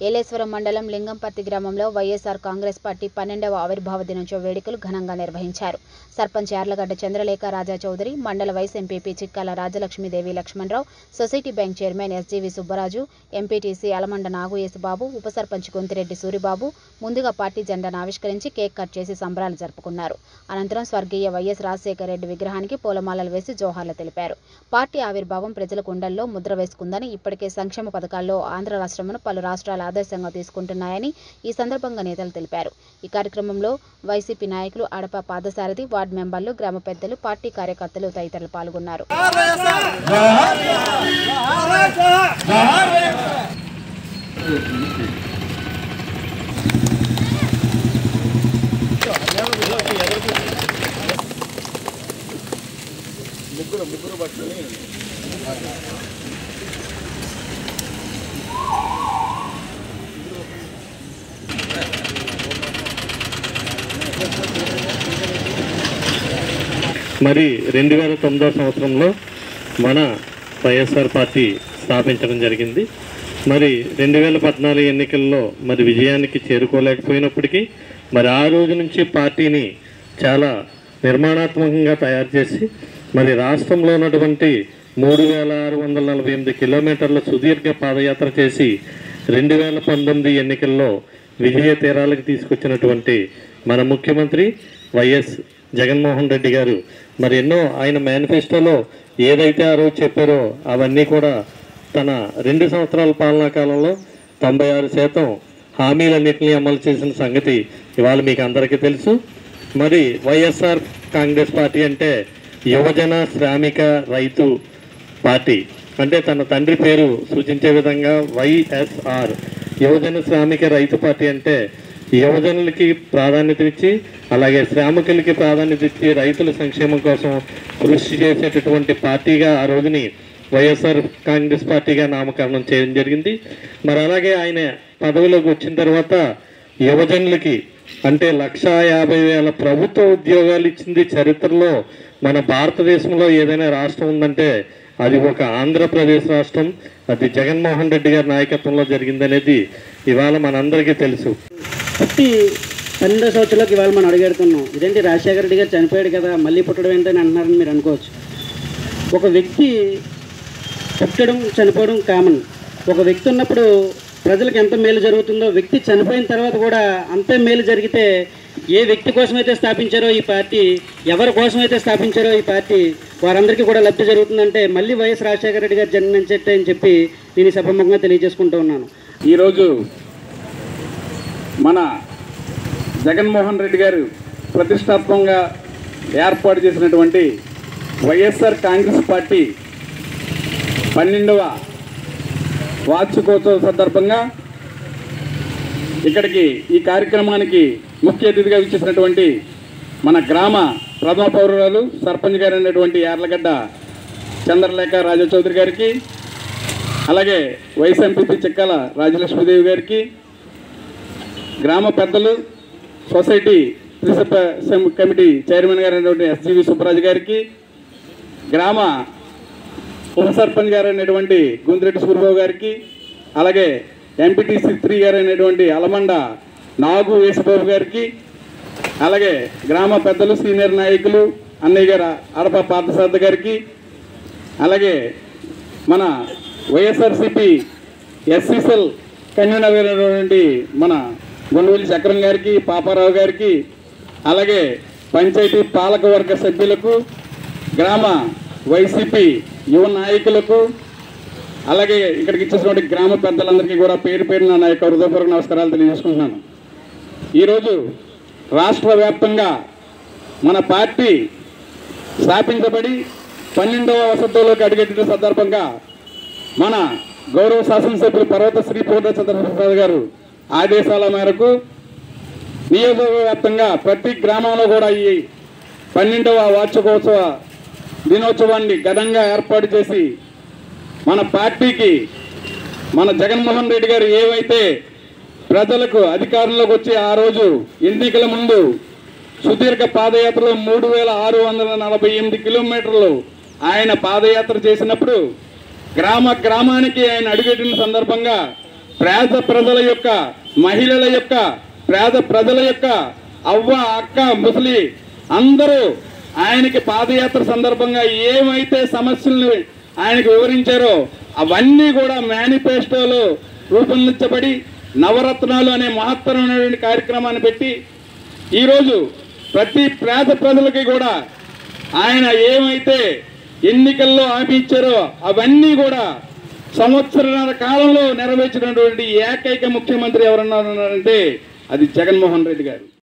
ఏలేశ్వరం మండలం లింగంపర్తి గ్రామంలో వైఎస్ఆర్ కాంగ్రెస్ పార్టీ పన్నెండవ ఆవిర్భావ దినోత్సవ వేడుకలు ఘనంగా నిర్వహించారు సర్పంచ్ యార్లగడ్డ చంద్రలేఖ రాజా చౌదరి మండల vice MPP Chikkala Rajalakshmidevi Lakshmanarao society bank chairman SGV Subbaraju MPTC Alamanda Nagu Yesubabu ఉప సర్పంచ్ గొంతిరెడ్డి సూరిబాబు ముందుగా పార్టీ జెండాను ఆవిష్కరించి కేక్ కట్ చేసి సంబరాలు జరుపుకున్నారు అనంతరం స్వర్గీయ వైఎస్ రాజశేఖర రెడ్డి విగ్రహానికి పూలమాలలు వేసి జోహార్లు తెలిపారు పార్టీ ఆవిర్భావం ప్రజల కుండల్లో ముద్ర వేసుకుందని ఇప్పటికే సంక్షేమ పథకాల్లో ఆంధ్ర రాష్ట్రమును పలు రాష్ట్రాలు ఆదర్శంగా తీసుకుంటున్నాయని ఈ సందర్భంగా నేతలు తెలిపారు ఈ కార్యక్రమంలో వైసీపీ నాయకులు అడప పాదసారథి వార్డు మెంబర్లు గ్రామ పెద్దలు పార్టీ కార్యకర్తలు తదితరులు పాల్గొన్నారు మరి రెండు వేల తొమ్మిదవ సంవత్సరంలో మన వైఎస్ఆర్ పార్టీ స్థాపించడం జరిగింది మరి రెండు వేల పద్నాలుగు ఎన్నికల్లో మరి విజయానికి చేరుకోలేకపోయినప్పటికీ మరి ఆ రోజు నుంచి పార్టీని చాలా నిర్మాణాత్మకంగా తయారు చేసి మరి రాష్ట్రంలో ఉన్నటువంటి మూడు వేల ఆరు వందల నలభై ఎనిమిది కిలోమీటర్ల సుదీర్ఘ పాదయాత్ర చేసి రెండు వేల పంతొమ్మిది ఎన్నికల్లో విజయ తీరాలకు తీసుకొచ్చినటువంటి మన ముఖ్యమంత్రి వైఎస్ జగన్మోహన్ రెడ్డి గారు మరి ఎన్నో ఆయన మేనిఫెస్టోలో ఏదైతే ఆ రోజు చెప్పారో అవన్నీ కూడా తన రెండు సంవత్సరాల పాలనా కాలంలో తొంభై ఆరు శాతం హామీలన్నింటినీ అమలు చేసిన సంగతి ఇవాళ మీకు అందరికీ తెలుసు మరి వైఎస్ఆర్ కాంగ్రెస్ పార్టీ అంటే యువజన శ్రామిక రైతు పార్టీ అంటే తన తండ్రి పేరు సూచించే విధంగా వైఎస్ఆర్ యువజన శ్రామిక రైతు పార్టీ అంటే యువజనులకి ప్రాధాన్యత ఇచ్చి అలాగే శ్రామికులకి ప్రాధాన్యత ఇచ్చి రైతుల సంక్షేమం కోసం కృషి చేసేటటువంటి పార్టీగా ఆ రోజుని వైఎస్ఆర్ కాంగ్రెస్ పార్టీగా నామకరణం చేయడం జరిగింది మరి అలాగే ఆయన పదవిలోకి వచ్చిన తర్వాత యువజనులకి అంటే లక్షా యాభై వేల ప్రభుత్వ ఉద్యోగాలు ఇచ్చింది చరిత్రలో మన భారతదేశంలో ఏదైనా రాష్ట్రం ఉందంటే అది ఒక ఆంధ్రప్రదేశ్ రాష్ట్రం అది జగన్మోహన్ రెడ్డి గారి నాయకత్వంలో జరిగిందనేది ఇవాళ మనందరికీ తెలుసు పుట్టి పన్నెండో సంవత్సరంలోకి ఇవాళ మనం అడిగెడుతున్నాం ఇదేంటి రాజశేఖర రెడ్డి గారు చనిపోయాడు కదా మళ్ళీ పుట్టడం ఏంటని అంటున్నారని మీరు అనుకోవచ్చు ఒక వ్యక్తి పుట్టడం చనిపోవడం కామన్ ఒక వ్యక్తి ఉన్నప్పుడు ప్రజలకు ఎంత మేలు జరుగుతుందో వ్యక్తి చనిపోయిన తర్వాత కూడా అంతే మేలు జరిగితే ఏ వ్యక్తి కోసమైతే స్థాపించారో ఈ పార్టీ ఎవరి కోసమైతే స్థాపించారో ఈ పార్టీ వారందరికీ కూడా లబ్ధి జరుగుతుందంటే మళ్ళీ వైఎస్ రాజశేఖర రెడ్డి గారు జన్మించట్టే అని చెప్పి నేను ఈ సభముఖంగా తెలియజేసుకుంటూ ఉన్నాను ఈరోజు మన జగన్మోహన్ రెడ్డి గారు ప్రతిష్టాత్మకంగా ఏర్పాటు చేసినటువంటి వైఎస్ఆర్ కాంగ్రెస్ పార్టీ పన్నెండవ వార్షికోత్సవ సందర్భంగా ఇక్కడికి ఈ కార్యక్రమానికి ముఖ్య అతిథిగా ఇచ్చేసినటువంటి మన గ్రామ ప్రథమ పౌరురాలు సర్పంచ్ గారు అయినటువంటి యార్లగడ్డ చంద్రలేఖ రాజా చౌదరి గారికి అలాగే వైస్ ఎంపీపీ చిక్కాల రాజలక్ష్మీదేవి గారికి గ్రామ పెద్దలు సొసైటీ త్రిసభ సం- కమిటీ చైర్మన్ గారు అయినటువంటి ఎస్జీవి సుబ్బరాజు గారికి గ్రామ ఉప సర్పంచ్ గారు అయినటువంటి గుంతిరెడ్డి సూరిబాబు గారికి అలాగే ఎంపీటీసీ త్రీ గారు అయినటువంటి అలమండ నాగు యేసుబాబు గారికి అలాగే గ్రామ పెద్దలు సీనియర్ నాయకులు అన్నయ్య గారు అడప పార్థసారథి గారికి అలాగే మన వైఎస్ఆర్సిపి ఎస్సీసెల్ కన్వీనర్ అయినటువంటి మన గొండవల్లి చక్రం గారికి పాపారావు గారికి అలాగే పంచాయతీ పాలకవర్గ సభ్యులకు గ్రామ వైసీపీ యువ నాయకులకు అలాగే ఇక్కడికి ఇచ్చేసినటువంటి గ్రామ పెద్దలందరికీ కూడా పేరు పేరున నా యొక్క హృదయపూర్వక నమస్కారాలు తెలియజేసుకుంటున్నాను ఈరోజు రాష్ట్ర వ్యాప్తంగా మన పార్టీ స్థాపించబడి పన్నెండవ వసతుల్లోకి అడుగెట్టిన సందర్భంగా మన గౌరవ శాసనసభ్యులు పర్వత శ్రీ పూర్ణ చంద్రప్రసాద్ గారు ఆదేశాల మేరకు నియోజకవర్గ వ్యాప్తంగా ప్రతి గ్రామంలో కూడా ఈ పన్నెండవ వార్షికోత్సవ దినోత్సవాన్ని ఘనంగా ఏర్పాటు చేసి మన పార్టీకి మన జగన్మోహన్ రెడ్డి గారు ఏవైతే ప్రజలకు అధికారంలోకి వచ్చి ఆ రోజు ఎన్నికల ముందు సుదీర్ఘ పాదయాత్రలో మూడు వేల ఆరు వందల నలభై ఎనిమిది కిలోమీటర్లు ఆయన పాదయాత్ర చేసినప్పుడు గ్రామ గ్రామానికి ఆయన అడుగెట్టిన సందర్భంగా పేద ప్రజల యొక్క మహిళల యొక్క పేద ప్రజల యొక్క అవ్వ అక్క ముసలి అందరూ ఆయనకి పాదయాత్ర సందర్భంగా ఏమైతే సమస్యలను ఆయనకు వివరించారో అవన్నీ కూడా మేనిఫెస్టోలో రూపొందించబడి నవరత్నాలు అనే మహత్తరమైనటువంటి కార్యక్రమాన్ని పెట్టి ఈరోజు ప్రతి పేద ప్రజలకి కూడా ఆయన ఏమైతే ఎన్నికల్లో హామీ ఇచ్చారో అవన్నీ కూడా సంవత్సరాల కాలంలో నెరవేర్చినటువంటి ఏకైక ముఖ్యమంత్రి ఎవరన్నారంటే అది జగన్మోహన్ రెడ్డి గారు